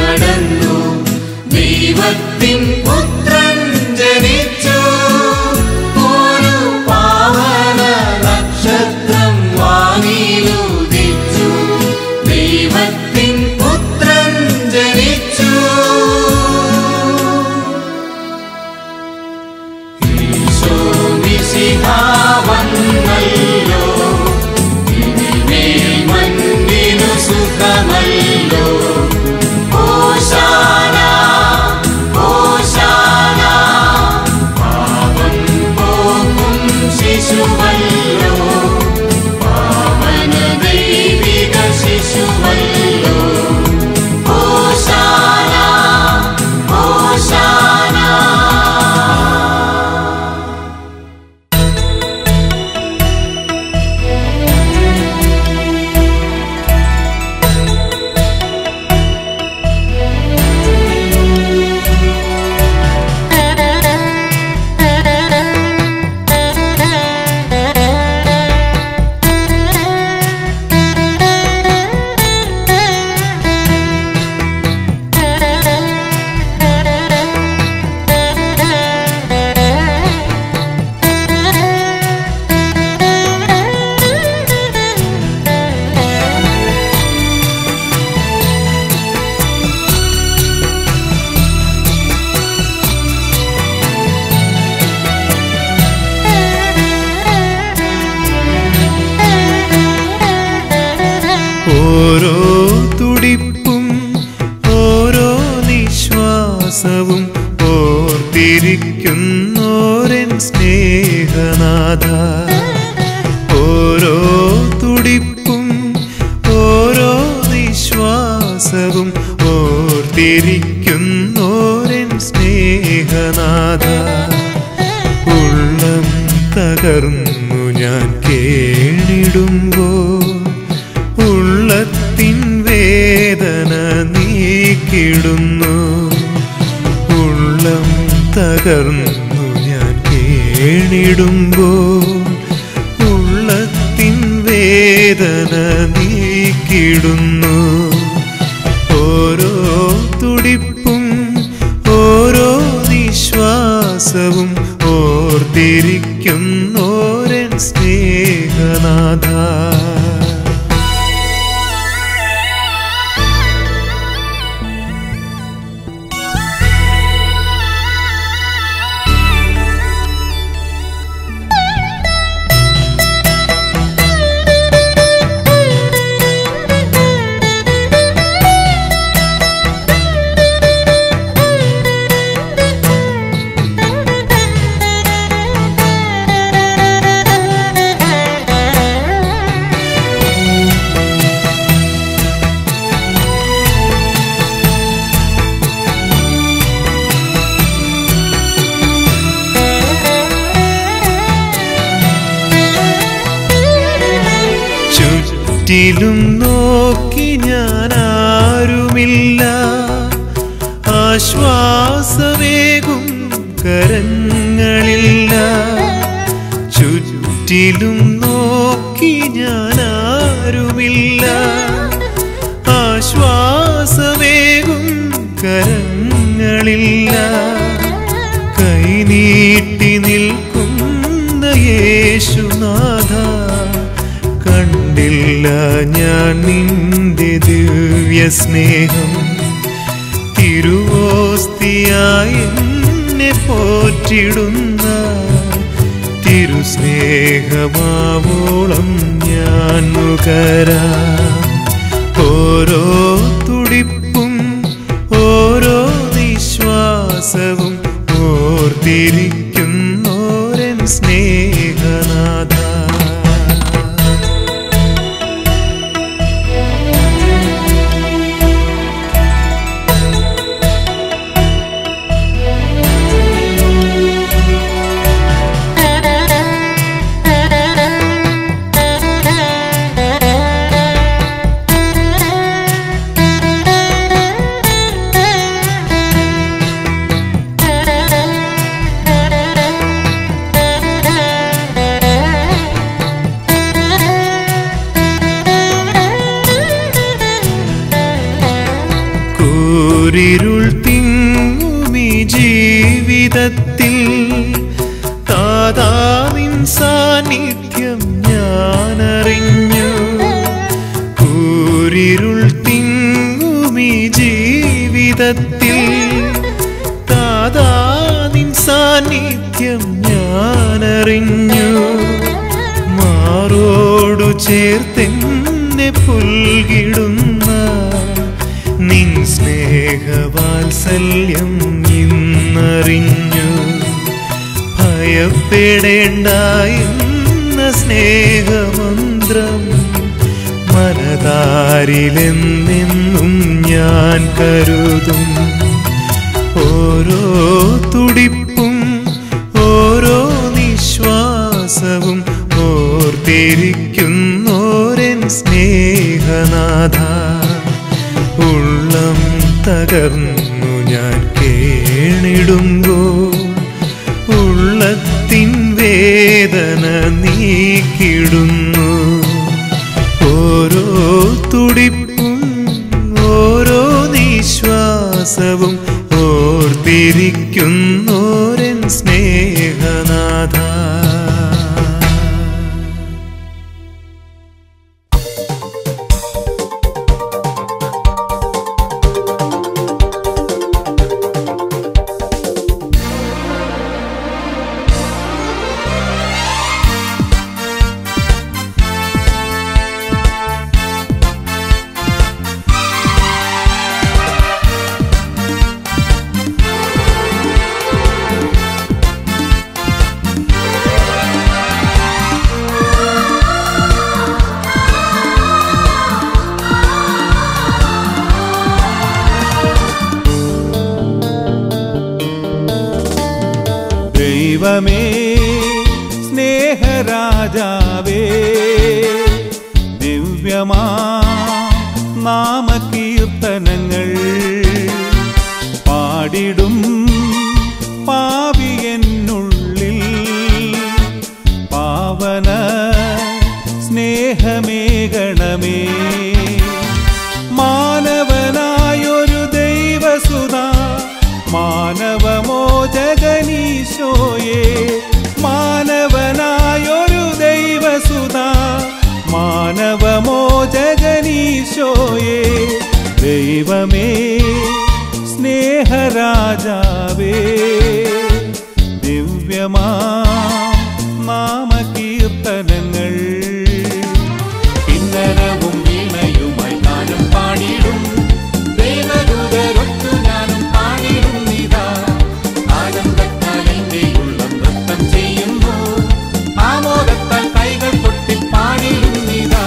നടന്നു ദൈവത്തിൻ പുത്രൻ ജനിച്ചു ഒരു പാവന നക്ഷത്രം വാനിലുദിച്ചു ദൈവത്തിൻ പുത്രൻ ജനിച്ചു ഈശോ മിശിഹ വന്നല്ലോ ഇനിമേൽ മണ്ണിനു സുഖമല്ലോ ഓശാന ഓശാന പാപം പോക്കും ശിശുവല്ലോ പാവന ദൈവിക ശിശുവല്ലോ ഓശാന ഓശാന ഓരോ തുടിപ്പും ഓരോ നിശ്വാസവും ഓർത്തിരിക്കുന്നോരൻ സ്നേഹനാഥ ഓരോ തുടിപ്പും ഓരോ നിശ്വാസവും ഓർത്തിരിക്കുന്നോരൻ സ്നേഹനാഥ ഉള്ളം തകർന്നു ഞാൻ കേണിടുമ്പോൾ ഉള്ളത്തിൻ വേദന നീക്കിടുന്നു ഉള്ളം തകർന്നു ഞാൻ കേണിടുമ്പോൾ ഉള്ളത്തിൻ വേദന നീക്കിടുന്നു ഓരോ തുടിപ്പും ഓരോ നിശ്വാസവും ഓർത്തിരിക്കുന്നോരൻ സ്നേഹനാഥ ചുറ്റിലും നോക്കി ഞാൻ ആരുമില്ല ആശ്വാസവേകും കരങ്ങളില്ല ചുറ്റിലും നോക്കി ഞാൻ ആരുമില്ല ആശ്വാസവേകും കരങ്ങളില്ല കൈനീട്ടി നിൽക്കുന്ന യേശുനാഥ കണ്ടില്ല ഞാൻ നിന്റെ ദിവ്യ സ്നേഹം തിരുവോസ്തിയായി എന്നെ പോറ്റിടുന്ന തിരുസ്നേഹമാവോളം ഞാൻ നുകരാം ഓരോ തുടിപ്പും ഓരോ നിശ്വാസവും ഓർത്തിരിക്കുന്നോരൻ സ്നേഹനാഥ Thank you. കൂരിരുൾ തിങ്ങുമി ജീവിതത്തിൽ താതാവിൻ സാന്നിധ്യം ഞാനറിഞ്ഞു കൂരിരുൾ തിങ്ങുമി ജീവിതത്തിൽ താതാവിൻ സാന്നിധ്യം ഞാനറിഞ്ഞു മാറോടു ചേർത്തെന്നെ പുൽകിടുന്ന നിൻ സ്നേഹവാത്സല്യം ഇന്നറിഞ്ഞു ഭയപ്പെടേണ്ട എന്ന സ്നേഹമന്ത്രം മനതാരിലെന്നെന്നും ഞാൻ കരുതും ഓരോ തുടിപ്പും ഓരോ നിശ്വാസവും ഓർത്തിരിക്കുന്നോരൻ സ്നേഹനാഥ ഉള്ളം തകർന്നു ഞാൻ കേണിടുമ്പോൾ ഉള്ളത്തിൻ വേദന നീക്കിടുന്നു ഓരോ തുടിപ്പും ഓരോ നിശ്വാസവും ഓർത്തിരിക്കുന്നോരൻ സ്നേഹനാഥ ദൈവമേ സ്നേഹരാജാവേ ദിവ്യമാ നാമകീർത്തനങ്ങൾ പാടിടും പാവിയെന്നുള്ളിൽ പാവന സ്നേഹമേകണമേ മാനവനായൊരു ദൈവസുത മാനവമോചകനീശോയെ മാനവനായൊരു ദൈവസുത മാനവമോചകനീശോയെ ദൈവമേ സ്നേഹരാജാവേ ദിവ്യമാ നാമകീർത്തനങ്ങൾ കിന്നരവും വീണയുമായി ഞാനും പാടിയിടും ദേവദൂതരൊത്തു ഞാനും പാടിയിടും നീതാ ആനന്ദത്താൽ എന്റെ ഉള്ളം നൃത്തം ചെയ്യുന്നു ആമോദത്താൽ കൈകൾ കൊട്ടി പാടിയിടും നീതാ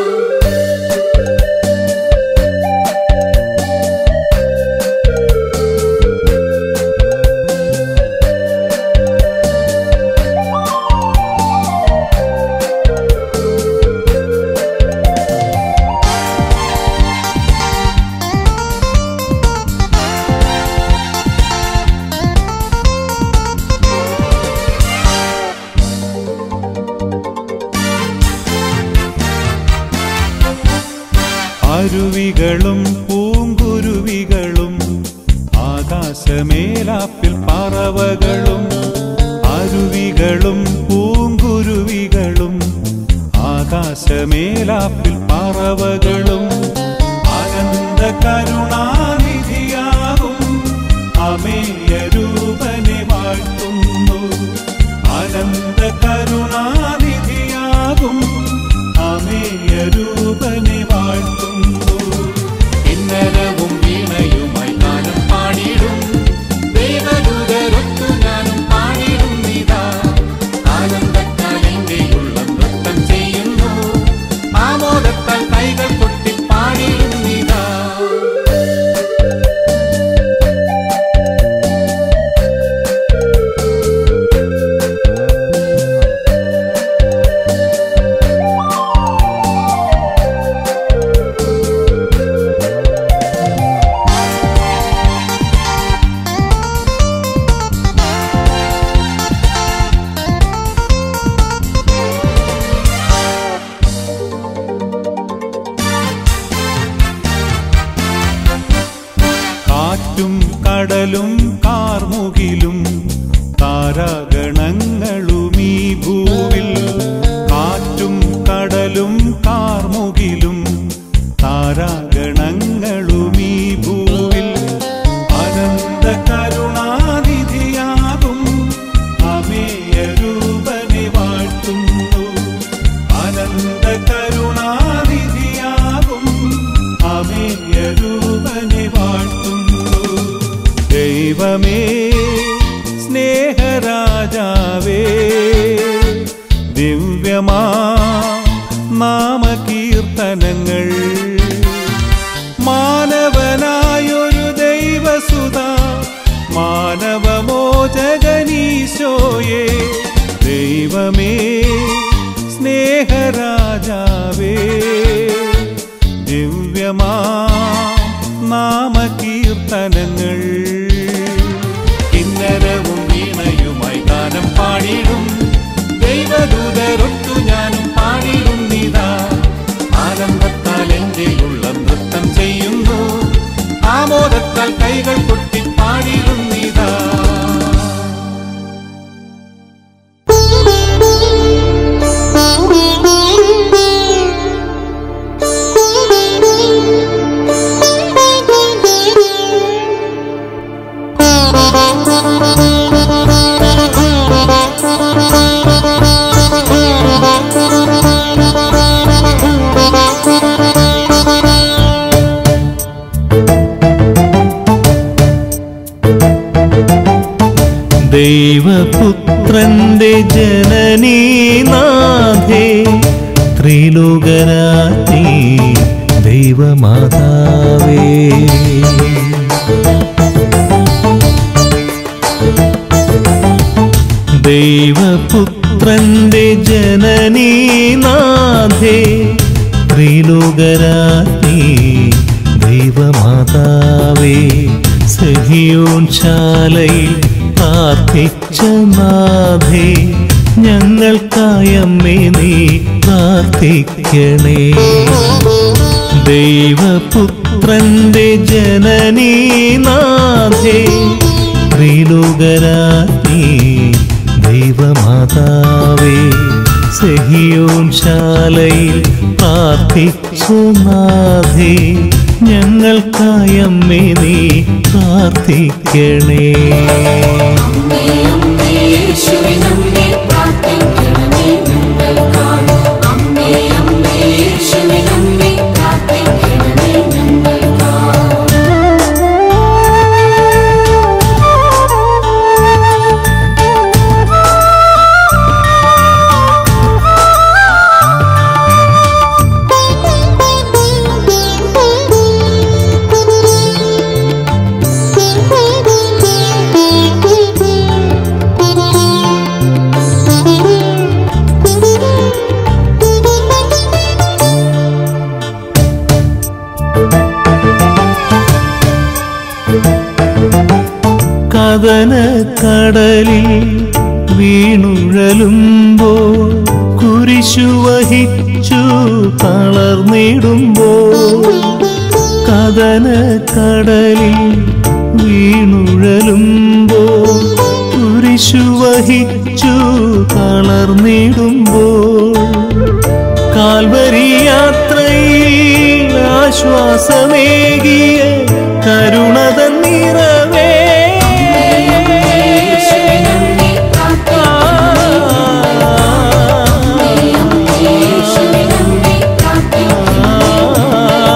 അരുവികളും പൂങ്കുരുവികളും ആകാശമേലാപ്പിൽ പറവകളും അരുവികളും പൂങ്കുരുവികളും ആകാശമേലാപ്പിൽ പറവകളും അനന്ത കരുണാനിധിയാകും അമേയ രൂപനെ വാഴ്ത്തുന്നു അനന്ത കരുണാനിധിയാകും അമേയ രൂപനെ വാഴ്ത്തുന്നു കിന്നരവും വീണയുമായി ഞാനും പാടിയിടും ദേവദൂതരൊത്തു ഞാനും പാടിയിടും നീതാ ആനന്ദത്താൽ എന്റെ ഉള്ളം നൃത്തം ചെയ്യുന്നു ആമോദത്താൽ കൈകൾ കൊട്ടി പാടിയിടും നീതാ കാറ്റും കടലും കാർമുകിലും താരാഗണങ്ങളും ഈ ഭൂവിൽ കാറ്റും കടലും കാർമുകിലും താരാഗണങ്ങളും ഈ ഭൂവിൽ അനന്ത കരുണാനിധിയാകും അമേയ രൂപനെ വാഴ്ത്തുന്നു അനന്ത കരുണാനിധിയാകും അമേയ രൂപനെ വാഴ്ത്തുന്നു ദൈവമേ സ്നേഹരാജാവേ ദിവ്യമാ നാമകീർത്തനങ്ങൾ മാനവനായൊരു ദൈവസുത മാനവമോചകനീശോയെ ദൈവമേ സ്നേഹരാജാവേ ദിവ്യമാ നാമകീർത്തനങ്ങൾ കിന്നരവും വീണയുമായി ഗാനം പാടിടും ദൈവദൂതരൊട്ടു ഞാനും പാടിടും നീതാ ആനന്ദത്താൽ എന്റെ ഉള്ളം നൃത്തം ചെയ്യുന്നു ആമോദത്താൽ കൈകൾ കൊട്ടി പാടിടും നീതാ ദൈവപുത്രന്റെ ജനനീനാഥേ ത്രിലോകരാജ്ഞി ദൈവമാതാവേ ദൈവപുത്രന്റെ ജനനീനാഥേ ത്രിലോകരാജ്ഞി ദൈവമാതാവേ സഹിയോൻ ശാലയിൽ പ്രാർത്ഥിച്ച നാഥേ ഞങ്ങൾക്കായമ്മേ നീ പ്രാർത്ഥിക്കണേ ദൈവപുത്രന്റെ ജനനീനാഥേ ത്രിലോകരാജ്ഞി ദൈവമാതാവേ സഹിയോൻ ശാലയിൽ പ്രാർത്ഥിച്ച നാഥേ ഞങ്ങൾക്കായമ്മേ നീ പ്രാർത്ഥിക്കണേ യേശുവിനമ്മേ പ്രാർത്ഥിക്കണമേ ഞങ്ങൾക്കായി അമ്മേ അമ്മേ യേശുവിനമ്മേ പ്രാർത്ഥിക്കണമേ ഞങ്ങൾക്കായി കഥന കടലിൽ വീണുഴലുമ്പോ കുരിശു വഹിച്ചു തളർന്നിടുമ്പോ കഥന കടലിൽ വീണുഴലുമ്പോ കുരിശു വഹിച്ചു തളർന്നിടുമ്പോ കാൽവരി യാത്രയിൽ ആശ്വാസമേകിയ കരുണത നിറവേ യേശുവിനമ്മേ പ്രാർത്ഥിക്കണമേ യേശുവിനമ്മേ പ്രാർത്ഥിക്കണമേ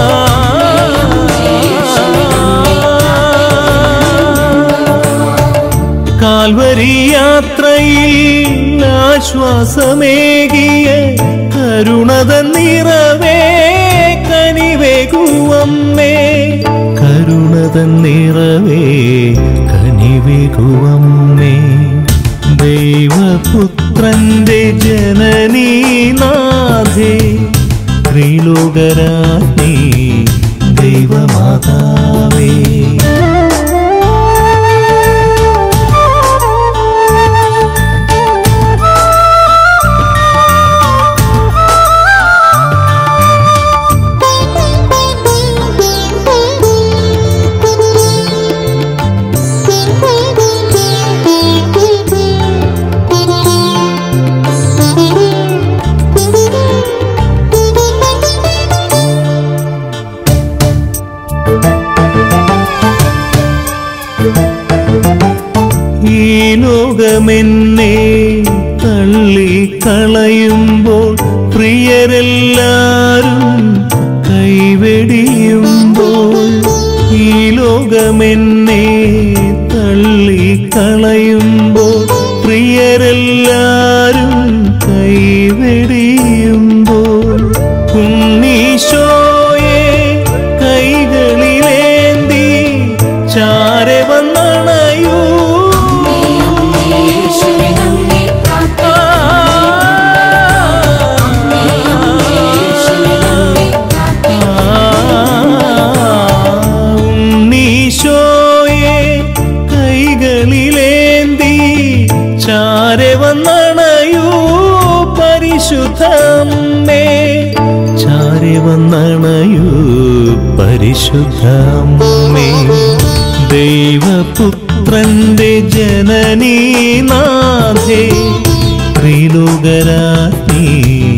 കാൽവരി യാത്രയിൽ ആശ്വാസമേകിയ കരുണത നിറവേ കനിവേകുവമ്മേ കരുണത നിറവേ കനിവേകുവമ്മേ ദൈവപുത്രന്റെ ജനനീനാഥേ ത്രിലോകരാജ്ഞി ദൈവമാതാവേ Thank you. ലോകമെന്നെ തള്ളിക്കളയുമ്പോൾ പ്രിയരെല്ലാരും കൈവെടിയുമ്പോൾ ഈ ലോകമെന്നെ തള്ളിക്കളയുമ്പോൾ പ്രിയരെല്ലാരും കൈവെടിയുമ്പോൾ ഉണ്ണീശോയെ കൈകളിലേന്തി ചാരെ വന്നണയൂ യേശുവേ നമ്മെ ഉണ്ണീശോയെ കൈകളിലേന്തി ചാരെ വന്നണയൂ പരിശുദ്ധമ്മേ ചാരെ വന്നണയൂ പരിശുദ്ധമ്മേ ദൈവപുത്രന്റെ ജനനീനാഥേ ത്രിലോകരാജ്ഞി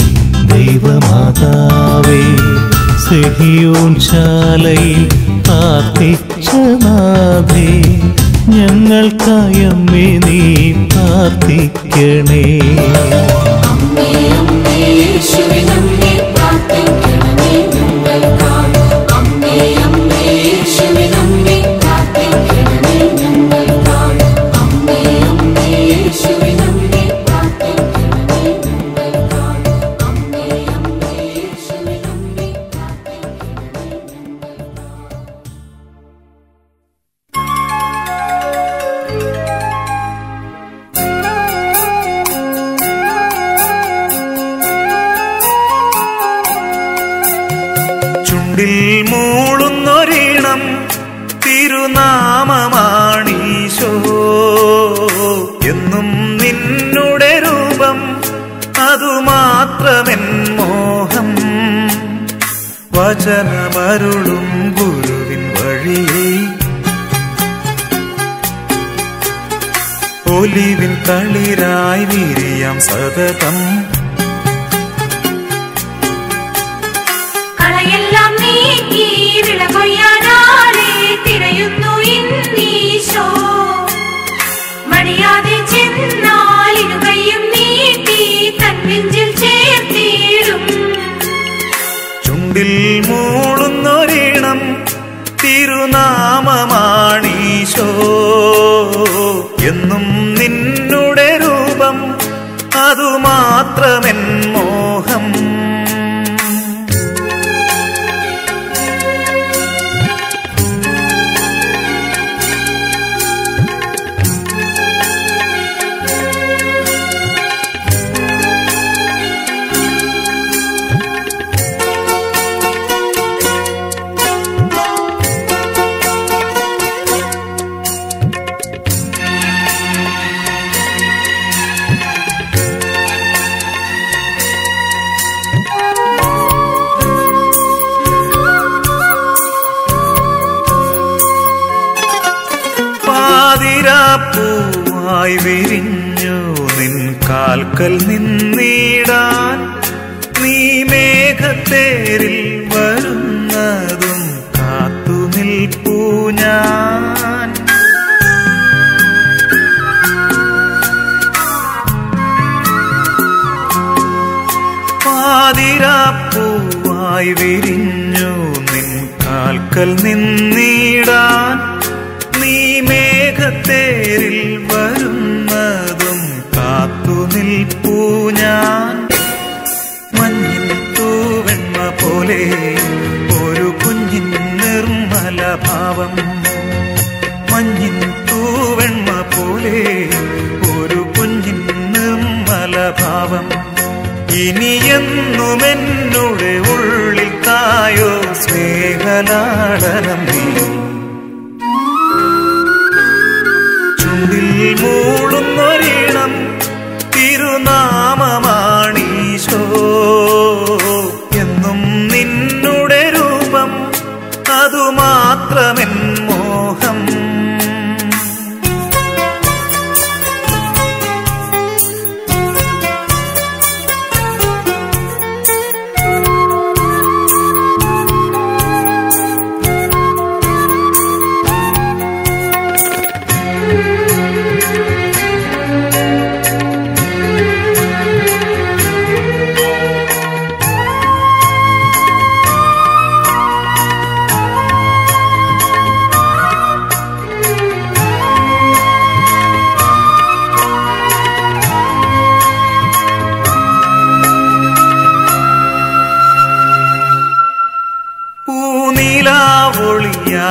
ദൈവമാതാവേ സെഹിയോൻ ശാലയിൽ പ്രാർത്ഥിച്ച നാഥേ ഞങ്ങൾക്കായമ്മേ നീ പ്രാർത്ഥിക്കണേ അമ്മേ അമ്മേ യേശുവേ നമ്മെ പ്രാർത്ഥിക്കണമേ ഞങ്ങൾക്കായി അമ്മേ അമ്മേ യേശുവേ നമ്മെ പ്രാർത്ഥിക്കണമേ ഞങ്ങൾക്കായി അമ്മേ അമ്മേ യേശുവേ നമ്മെ പ്രാർത്ഥിക്കണമേ ഞങ്ങൾക്കായി അമ്മേ അമ്മേ യേശുവേ നമ്മെ പ്രാർത്ഥിക്കണമേ ഞങ്ങൾക്കായി ചുണ്ടിൽ മൂളുന്നൊരീണം തിരുനാമമാണീശോ എന്നും നിന്നുടെ രൂപം അതുമാത്രമെൻ മോഹം വചനമരുളും ഗുരുവിൻ വഴിയേ ഒലിവിൻ തളിരായി വിരിയാം സതതം കളയെല്ലാം നീക്കി വിള കൊയ്യാനാളെ തിരയുന്നു ഇന്നീശോ മടിയാതെ ചെന്നാൽ ഇരുകൈയും നീട്ടി തൻ നെഞ്ചിൽ ചേർത്തിടും ചുണ്ടിൽ മൂളുന്നൊരീണം തിരുനാമമാണീശോ എന്നും നിന്നുടെ രൂപം അതുമാത്രമെൻ മോഹം പാതിരാപ്പൂവായി വിരിഞ്ഞു നിൻ കാൽക്കൽ നിന്നിടാൻ നീ മേഘത്തേരിൽ വരുന്നതും കാത്തു നിൽപ്പൂ ഞാൻ പാതിരാപ്പൂവായി വിരിഞ്ഞു നിൻ കാൽക്കൽ നിന്നിടാൻ നീ മേഘത്തേരിൽ വരുന്നതും കാത്തു നിൽപ്പൂ ഞാൻ മഞ്ഞിൻ തൂവെണ്ണ പോലെ ഒരു കുഞ്ഞിൻ നിർമ്മല ഭാവം മഞ്ഞിൻ തൂവെണ്ണ പോലെ ഒരു കുഞ്ഞിൻ നിർമ്മല ഭാവം ഇനി എന്നും എന്നുടെ ഉള്ളിൽ കായോ സ്നേഹലാടനം നീ ചുണ്ടിൽ മൂളുന്നൊരീണം തിരുനാമമാണീശോ എന്നും നിന്നുടെ രൂപം അതുമാത്രമെൻ മോഹം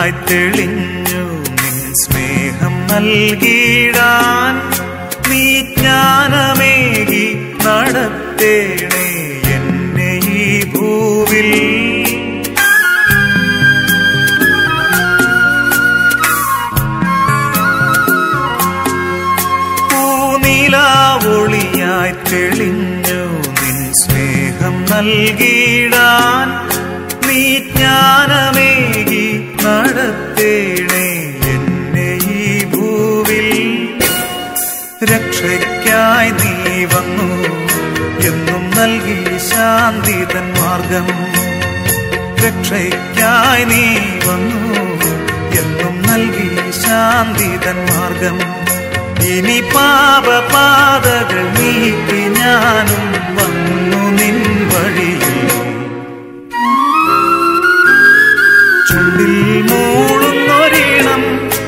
നീലാവൊളിയായി തെളിഞ്ഞു നിൻ സ്നേഹം നൽകിടാൻ നീ ജ്ഞാനമേകി നടത്തേണേ എന്നെ ഈ ഭൂവിൽ പൂനിലാവൊളിയായി തെളിഞ്ഞു നിൻ സ്നേഹം നൽകിടാൻ നീ ജ്ഞാനമേകി നടത്തേണേ എന്നെ ഈ ഭൂവിൽ രക്ഷയ്ക്കായി നീ വന്നു എന്നും നൽകി ശാന്തിതൻ മാർഗം രക്ഷയ്ക്കായി നീ വന്നു എന്നും നൽകി ശാന്തിതൻ മാർഗം ഇനി പാപപാതകൾ നീക്കി ഞാനും വന്നു നിൻ വഴിയിൽ ചുണ്ടിൽ മൂളുന്നൊരീണം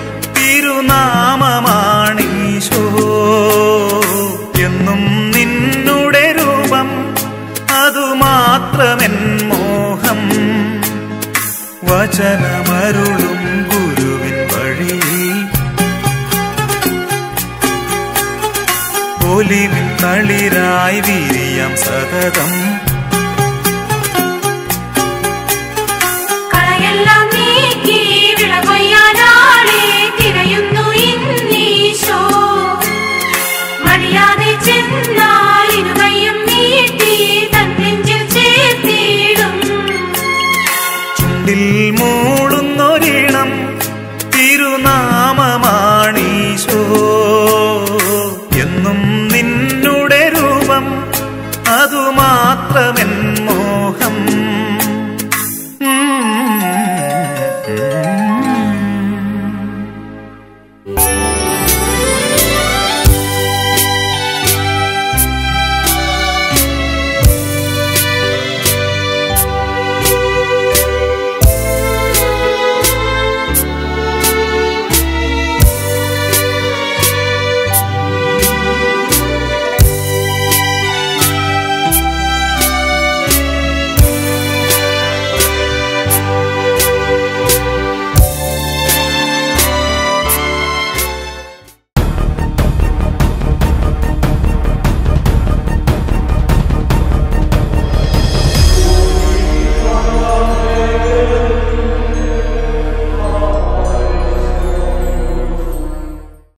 തിരുനാമമാണീശോ എന്നും നിന്നുടെ രൂപം അതുമാത്രമെൻ മോഹം വചനമരുളും ഗുരുവിൻ വഴിയിൽ ഒലിവിൻ തളിരായി വിരിയാം സതതം